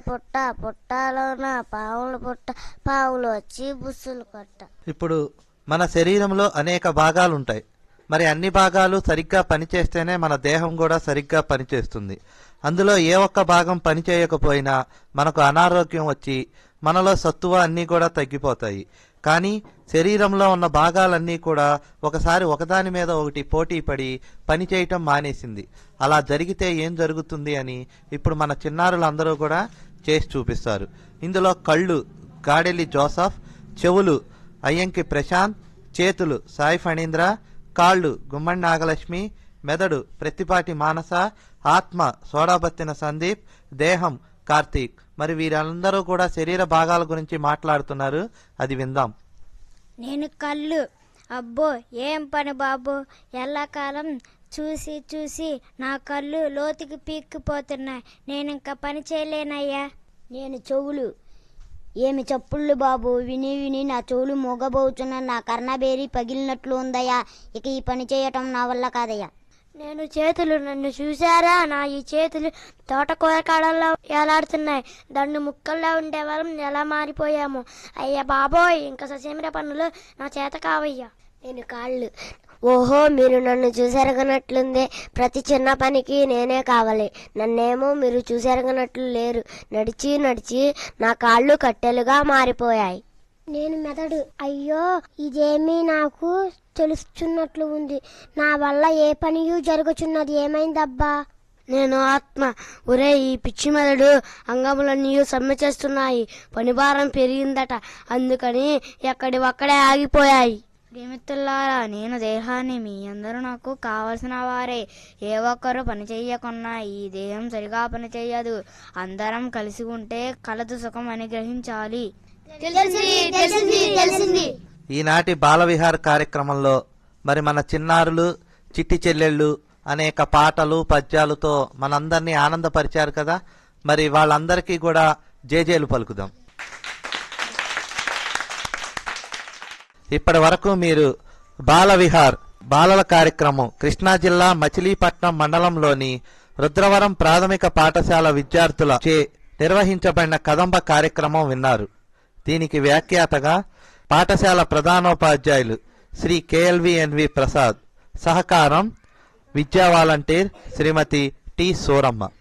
పుట్ట పుట్టలోన పావుల పుట్ట పావులు వచ్చి బుస్సులు కొట్ట ఇప్పుడు మన శరీరంలో అనేక భాగాలు ఉంటాయి మరి అన్ని భాగాలు సరిగ్గా పనిచేస్తేనే మన దేహం కూడా సరిగ్గా పనిచేస్తుంది అందులో ఏ ఒక్క భాగం పనిచేయకపోయినా మనకు అనారోగ్యం వచ్చి మనలో సత్తువ అన్నీ కూడా తగ్గిపోతాయి కానీ శరీరంలో ఉన్న భాగాలన్నీ కూడా ఒకసారి ఒకదాని మీద ఒకటి పోటీ పడి పని చేయటం మానేసింది అలా జరిగితే ఏం జరుగుతుంది అని ఇప్పుడు మన చిన్నారులందరూ కూడా చేసి చూపిస్తారు ఇందులో కళ్ళు గాడెలి జోసఫ్ చెవులు అయ్యంకి ప్రశాంత్ చేతులు సాయి ఫణీంద్ర కాళ్ళు గుమ్మడి నాగలక్ష్మి మెదడు ప్రతిపాటి మానస ఆత్మ సోడాబత్తిన సందీప్ దేహం కార్తీక్ మరి వీరందరూ కూడా శరీర భాగాల గురించి మాట్లాడుతున్నారు అది విందాం నేను కళ్ళు అబ్బో ఏం పని బాబు ఎల్లకాలం చూసి చూసి నా కళ్ళు లోతుకి పీక్కుపోతున్నాయి నేను ఇంకా పని చేయలేనయ్యా నేను చెవులు ఏమి చప్పుళ్ళు బాబు విని విని నా చెవులు మూగబోతున్న నా కర్ణబేరి పగిలినట్లు ఉందయ్యా ఇక ఈ పని చేయటం నా వల్ల కాదయ్యా నేను చేతులు నన్ను చూసారా నా ఈ చేతులు తోటకూర కాడల్లో ఏలాడుతున్నాయి దండు ముక్కల్లో ఉండే వాళ్ళం ఎలా మారిపోయాము అయ్యా బాబోయ్ ఇంకా ససేమిర పనులు నా చేత కావయ్యా నేను కాళ్ళు ఓహో మీరు నన్ను చూసెరగనట్లుందే ప్రతి చిన్న పనికి నేనే కావాలి నన్నేమో మీరు చూసెరగనట్లు లేరు నడిచి నడిచి నా కాళ్ళు కట్టెలుగా మారిపోయాయి నేను మెదడు అయ్యో ఇదేమీ నాకు తెలుస్తున్నట్లు ఉంది నా వల్ల ఏ పనియు జరుగుచున్నది ఏమైందబ్బా నేను ఆత్మ ఒరే ఈ పిచ్చి మెదడు అంగములన్నీ సమ్మె చేస్తున్నాయి పనిభారం పెరిగిందట అందుకని ఎక్కడి ఒక్కడే ఆగిపోయాయి ప్రేమితులారా నేను దేహాన్ని మీ అందరూ నాకు కావలసిన వారే ఏ ఒక్కరు పని చెయ్యకున్నా ఈ దేహం సరిగా పని చెయ్యదు అందరం కలిసి ఉంటే కలదు సుఖం అని గ్రహించాలి ఈనాటి బాలవిహార్ కార్యక్రమంలో మరి మన చిన్నారులు చిట్టి చెల్లెళ్ళు అనేక పాటలు పద్యాలతో మనందరినీ ఆనందపరిచారు కదా మరి వాళ్ళందరికీ కూడా జేజేలు పలుకుదాం ఇప్పటి వరకు మీరు బాలవిహార్ బాలల కార్యక్రమం కృష్ణా జిల్లా మచిలీపట్నం మండలంలోని రుద్రవరం ప్రాథమిక పాఠశాల విద్యార్థుల చే నిర్వహించబడిన కదంబ కార్యక్రమం విన్నారు దీనికి వ్యాఖ్యాతగా పాఠశాల ప్రధానోపాధ్యాయులు శ్రీ కేఎల్విఎన్వి ప్రసాద్ సహకారం విద్యా వాలంటీర్ శ్రీమతి టి సూరమ్మ